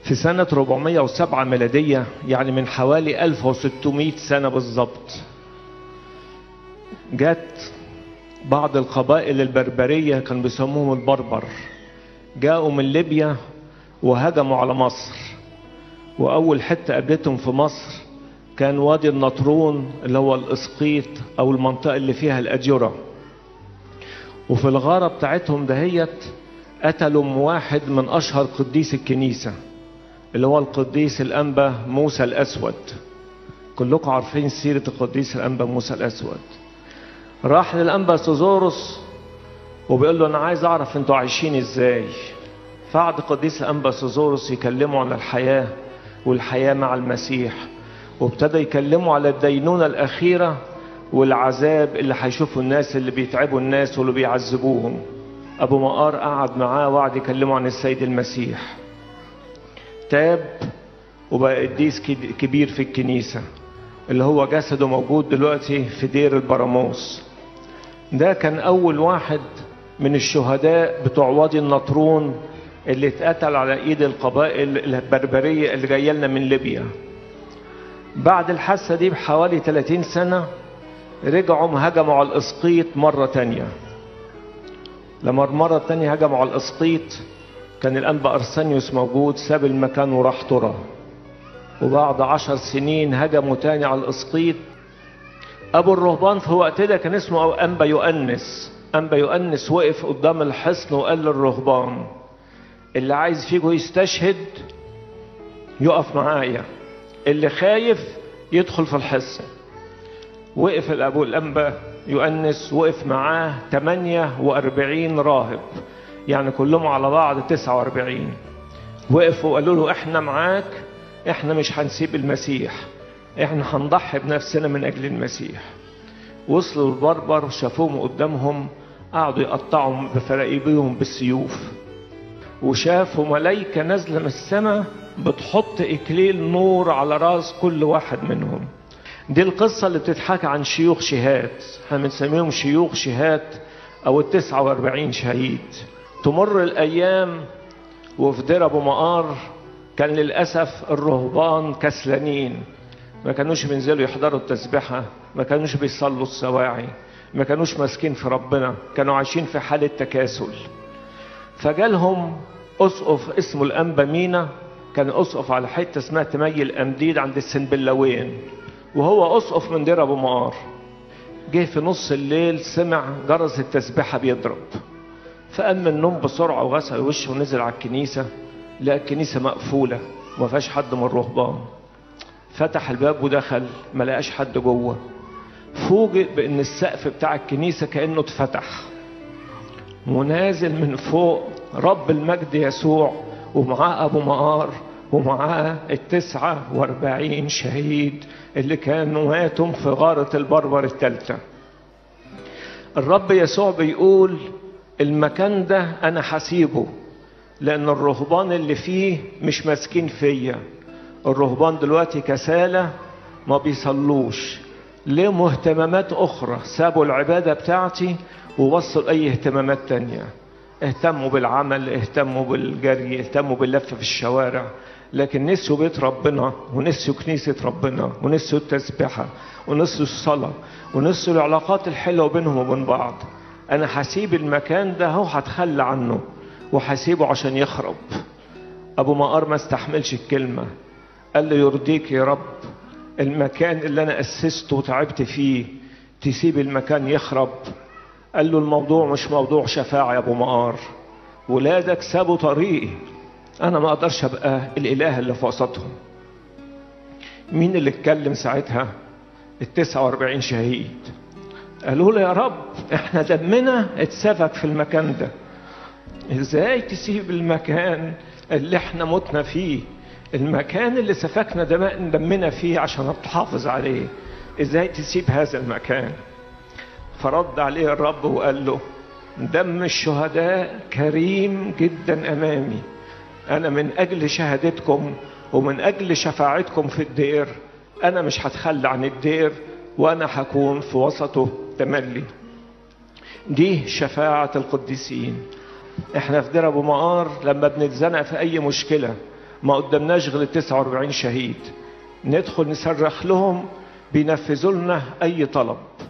في سنة 407 ميلادية يعني من حوالي 1600 سنة بالظبط جت بعض القبائل البربرية كان بيسموهم البربر جاءوا من ليبيا وهجموا على مصر وأول حتة قابلتهم في مصر كان وادي النطرون اللي هو الإسقيط أو المنطقة اللي فيها الأديرة وفي الغارة بتاعتهم دهيت قتلوا واحد من أشهر قديس الكنيسة اللي هو القديس الأنبا موسى الأسود كلكم عارفين سيرة القديس الأنبا موسى الأسود راح للأنبا سوزورس وبيقول له أنا عايز أعرف أنتوا عايشين إزاي فقعد القديس الأنبا سوزورس يكلمه عن الحياة والحياة مع المسيح وابتدى يكلمه على الدينونة الأخيرة والعذاب اللي هيشوفوا الناس اللي بيتعبوا الناس واللي بيعذبوهم أبو مقار قعد معاه وقعد يكلمه عن السيد المسيح تاب وبقى قديس كبير في الكنيسة اللي هو جسده موجود دلوقتي في دير البراموس ده كان أول واحد من الشهداء بتوع وادي النطرون اللي اتقتل على ايد القبائل البربرية اللي جاية لنا من ليبيا بعد الحادثة دي بحوالي 30 سنة رجعوا هجموا على الإسقيط مرة تانية لما المرة التانية هجموا على الإسقيط كان الأنبا أرسانيوس موجود ساب المكان وراح ترى وبعد عشر سنين هجموا تاني على الإسقيط أبو الرهبان في وقت ده كان اسمه أنبا يؤنس أنبا يؤنس وقف قدام الحصن وقال للرهبان اللي عايز فيكم يستشهد يقف معايا اللي خايف يدخل في الحصن وقف الأبو الأنبا يؤنس وقف معاه 48 راهب يعني كلهم على بعض 49 وقفوا وقالوا له احنا معاك احنا مش هنسيب المسيح احنا هنضحي بنفسنا من اجل المسيح وصلوا البربر شافوهم قدامهم قعدوا يقطعوا بفراقيبهم بالسيوف وشافوا ملايكة نازلة من السماء بتحط إكليل نور على راس كل واحد منهم دي القصة اللي بتتحكى عن شيوخ شهاد احنا بنسميهم شيوخ شهاد أو التسعة واربعين شهيد تمر الأيام وفي دير أبو مقار كان للأسف الرهبان كسلانين ما كانوش بينزلوا يحضروا التسبحة ما كانوش بيصلوا السواعي ما كانوش ماسكين في ربنا كانوا عايشين في حالة تكاسل فجالهم أسقف اسمه الأنبا مينا كان أسقف على حتة اسمها تمي الأمديد عند السنبلاوين وهو أسقف من دير أبو مقار جه في نص الليل سمع جرس التسبحة بيضرب فقام من النوم بسرعة وغسل وشه ونزل على الكنيسة لقى الكنيسة مقفولة وما فيهاش حد من الرهبان فتح الباب ودخل ما لقاش حد جوه فوجئ بان السقف بتاع الكنيسة كأنه اتفتح ونازل من فوق رب المجد يسوع ومعاه ابو مقار ومعاه التسعة واربعين شهيد اللي كانوا ماتوا في غارة البربر الثالثة الرب يسوع بيقول المكان ده انا حسيبه لان الرهبان اللي فيه مش ماسكين فيا الرهبان دلوقتي كسالى ما بيصلوش ليهم اهتمامات اخرى سابوا العباده بتاعتي ووصلوا لاي اهتمامات تانية اهتموا بالعمل اهتموا بالجري اهتموا باللف في الشوارع لكن نسيوا بيت ربنا ونسيوا كنيسة ربنا ونسيوا التسبحة ونسيوا الصلاة ونسيوا العلاقات الحلوة بينهم وبين بعض أنا هسيب المكان ده هو هتخلى عنه وهسيبه عشان يخرب أبو مقار ما استحملش الكلمة قال له يرضيك يا رب المكان اللي أنا أسسته وتعبت فيه تسيب المكان يخرب قال له الموضوع مش موضوع شفاعة يا أبو مقار ولادك سابوا طريقي أنا ما أقدرش أبقى الإله اللي في وسطهم مين اللي اتكلم ساعتها التسعة واربعين شهيد قالوا له يا رب احنا دمنا اتسفك في المكان ده ازاي تسيب المكان اللي احنا متنا فيه المكان اللي سفكنا دمنا فيه عشان تحافظ عليه ازاي تسيب هذا المكان فرد عليه الرب وقال له دم الشهداء كريم جدا امامي انا من اجل شهادتكم ومن اجل شفاعتكم في الدير انا مش هتخلى عن الدير وانا هكون في وسطه تملي دي شفاعة القديسين احنا في دير ابو مقار لما بنتزنق في اي مشكلة ما قدمناش غير 49 شهيد ندخل نصرخ لهم بينفذوا لنا اي طلب